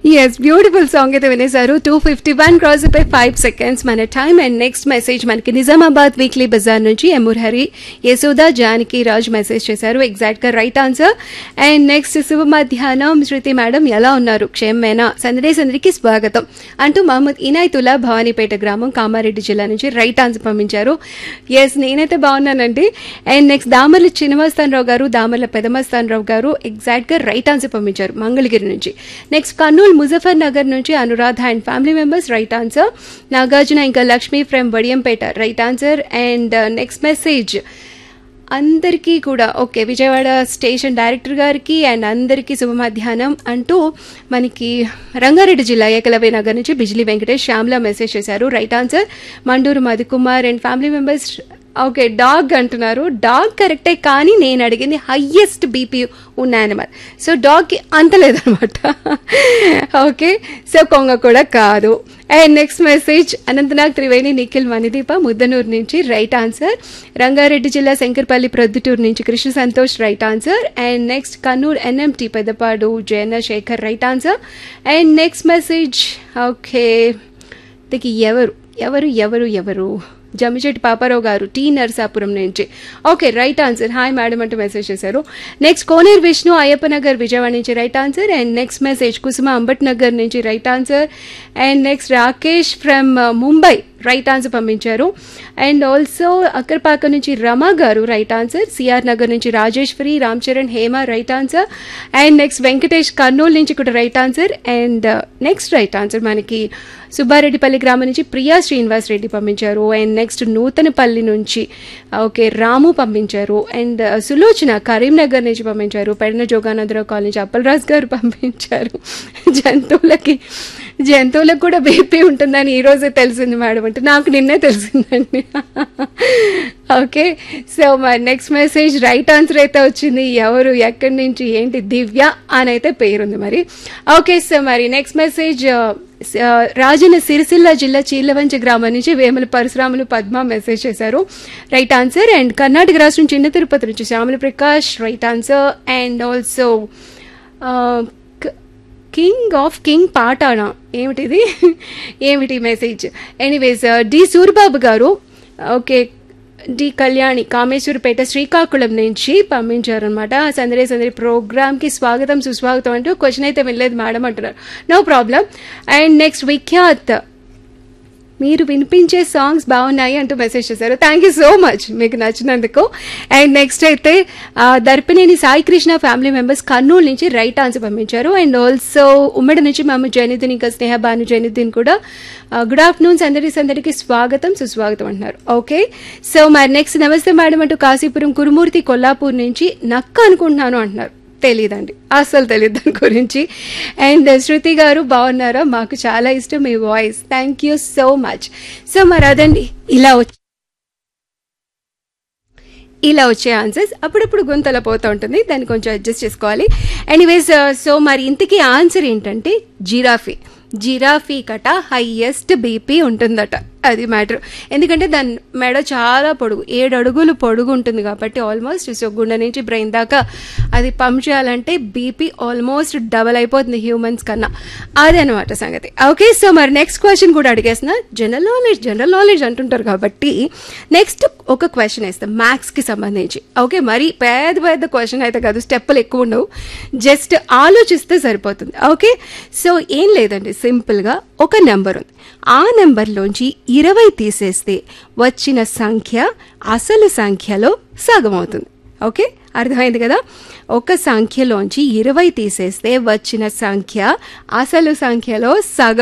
yes beautiful song అయితే వినేశారు two fifty one cross అయిపోయి ఫైవ్ సెకండ్స్ మన టైం అండ్ నెక్స్ట్ మెసేజ్ మనకి నిజామాబాద్ వీక్లీ బజార్ నుంచి ఎముర్ హరి యశోద జానకి రాజ్ మెసేజ్ చేశారు ఎగ్జాక్ట్ గా రైట్ ఆన్సర్ అండ్ నెక్స్ట్ శుభ మధ్యాహ్నం శృతి మేడం ఎలా ఉన్నారు క్షేమేనా సందడే సందడికి స్వాగతం అంటూ మహమ్మద్ ఇనాయతుల్లా భవానీపేట గ్రామం కామారెడ్డి జిల్లా నుంచి రైట్ ఆన్సర్ పంపించారు ఎస్ నేనైతే బాగున్నానండి అండ్ నెక్స్ట్ దామర్ల చినమస్తానరావు గారు దామర్ల పెదమస్తానరావు గారు ఎగ్జాక్ట్ గా రైట్ ఆన్సర్ పంపించారు మంగళగిరి నుంచి నెక్స్ట్ కర్నూలు ముజఫర్ నగర్ నుంచి Anuradha and family members right answer Nagarjuna ఇంకా Lakshmi from Vadiyampeta right answer and next message అందరికీ కూడా ఓకే విజయవాడ స్టేషన్ డైరెక్టర్ గారికి అండ్ అందరికీ శుభ మధ్యాహ్నం అంటూ మనకి రంగారెడ్డి జిల్లా ఏకలవ్య నగర్ నుంచి బిజ్లీ వెంకటేష్ శ్యామ్లా మెసేజ్ చేశారు right answer Manduru Madhukumar and family members okay dog అంటున్నారు డాగ్ కరెక్టే కానీ నేను అడిగింది హయ్యెస్ట్ బీపీ ఉన్న యానిమల్ సో డాగ్కి అంత లేదనమాట ఓకే సో కొంగ కూడా కాదు and next message Anantnag Triveni Nikhil Manideepa Muddanur నుంచి రైట్ ఆన్సర్ రంగారెడ్డి జిల్లా శంకర్పల్లి ప్రొద్దుటూరు నుంచి Krishna Santosh right answer and next Kannur NMT Peddapadu Jayana Shekar right answer and next message okay దీనికి ఎవరు ఎవరు ఎవరు ఎవరు జమ్మిచెట్టి పాపారావు గారు టీ నర్సాపురం నుంచి okay right answer hi madam అంటూ మెసేజ్ చేశారు నెక్స్ట్ కోనేరు విష్ణు అయ్యప్ప నగర్ విజయవాడ నుంచి right answer and next message Kusuma Ambat Nagar నుంచి right answer and next Rakesh from Mumbai right answer పంపించారు అండ్ ఆల్సో అక్కర్పాక నుంచి రమ గారు రైట్ ఆన్సర్ సిఆర్ నగర్ నుంచి Rajeshwari Ram Charan Hema right answer and next Venkatesh Kurnool నుంచి కూడా right answer and next right answer మనకి సుబ్బారెడ్డిపల్లి గ్రామం నుంచి ప్రియా శ్రీనివాస్ రెడ్డి పంపించారు అండ్ నెక్స్ట్ నూతనపల్లి నుంచి ఓకే రాము పంపించారు అండ్ సులోచన కరీంనగర్ నుంచి పంపించారు పెడన జోగానందరావు కాలనీ నుంచి అప్పలరాజు గారు పంపించారు జంతువులకి జంతువులకు కూడా బీపీ ఉంటుందని ఈ రోజే తెలిసింది మేడం అంటే నాకు నిన్నే తెలిసిందండి ఓకే సో మరి నెక్స్ట్ మెసేజ్ రైట్ ఆన్సర్ అయితే వచ్చింది ఎవరు ఎక్కడి నుంచి ఏంటి దివ్య అని అయితే పేరుంది మరి ఓకే సో మరి నెక్స్ట్ మెసేజ్ రాజన్న సిరిసిల్ల జిల్లా చీలవంచి గ్రామం నుంచి వేముల పరశురాములు పద్మ మెసేజ్ చేశారు రైట్ ఆన్సర్ అండ్ కర్ణాటక రాష్ట్రం చిన్న తిరుపతి నుంచి Shyamala Prakash right answer and also king of king పాటానా ఏమిటిది ఏమిటి మెసేజ్ ఎనీవేస్ డి సూర్బాబు గారు ఓకే డి కళ్యాణి కామేశ్వరపేట శ్రీకాకుళం నుంచి పంపించారనమాట సందడి సందడి ప్రోగ్రామ్కి స్వాగతం సుస్వాగతం అంటూ క్వశ్చన్ అయితే వినలేదు మేడం అంటున్నారు no problem and next Vikhyat మీరు వినిపించే సాంగ్స్ బాగున్నాయి అంటూ మెసేజ్ చేశారు థ్యాంక్ యూ సో మచ్ మీకు నచ్చినందుకు అండ్ నెక్స్ట్ అయితే దర్పినేని సాయి కృష్ణ ఫ్యామిలీ మెంబర్స్ కర్నూలు నుంచి రైట్ ఆన్సర్ పంపించారు అండ్ ఆల్సో ఉమ్మడి నుంచి మేము జైనుద్దీన్ ఇంకా స్నేహ భాను జైనుద్దీన్ కూడా గుడ్ ఆఫ్టర్నూన్ సందడి సందడికి స్వాగతం సుస్వాగతం అంటున్నారు ఓకే సో మరి నెక్స్ట్ నమస్తే మేడం అంటూ కాశీపురం కురుమూర్తి కొల్లాపూర్ నుంచి నక్క అనుకుంటున్నాను అంటున్నారు తెలియదండి అస్సలు తెలియదు దాని గురించి అండ్ శృతి గారు బాగున్నారా మాకు చాలా ఇష్టం మీ voice thank you so much so మరి అదండి ఇలా వచ్చి ఇలా వచ్చే ఆన్సర్స్ అప్పుడప్పుడు గొంతల పోతూ ఉంటుంది దాన్ని కొంచెం అడ్జస్ట్ చేసుకోవాలి ఎనీవేస్ సో మరి ఇంతకీ ఆన్సర్ ఏంటంటే జిరాఫీ జిరాఫీ కట హైయెస్ట్ బీపీ ఉంటుందట అది మ్యాటర్ ఎందుకంటే దాని మెడ చాలా పొడుగు ఏడు అడుగులు పొడుగు ఉంటుంది కాబట్టి ఆల్మోస్ట్ సో గుండె నుంచి బ్రెయిన్ దాకా అది పంప్ చేయాలంటే బీపీ ఆల్మోస్ట్ డబల్ అయిపోతుంది హ్యూమన్స్ కన్నా అదే అనమాట సంగతి ఓకే సో మరి నెక్స్ట్ క్వశ్చన్ కూడా అడిగేసిన జనరల్ నాలెడ్జ్ జనరల్ నాలెడ్జ్ అంటుంటారు కాబట్టి నెక్స్ట్ ఒక క్వశ్చన్ వేస్తాం మ్యాథ్స్కి సంబంధించి ఓకే మరి పెద్ద పెద్ద క్వశ్చన్ అయితే కాదు స్టెప్పులు ఎక్కువ ఉండవు జస్ట్ ఆలోచిస్తే సరిపోతుంది ఓకే సో ఏం లేదండి సింపుల్గా ఒక నెంబర్ ఉంది ఆ నెంబర్లోంచి ఇరవై తీసేస్తే వచ్చిన సంఖ్య అసలు సంఖ్యలో సగం అవుతుంది ఓకే అర్థమైంది కదా ఒక సంఖ్యలోంచి ఇరవై తీసేస్తే వచ్చిన సంఖ్య అసలు సంఖ్యలో సగం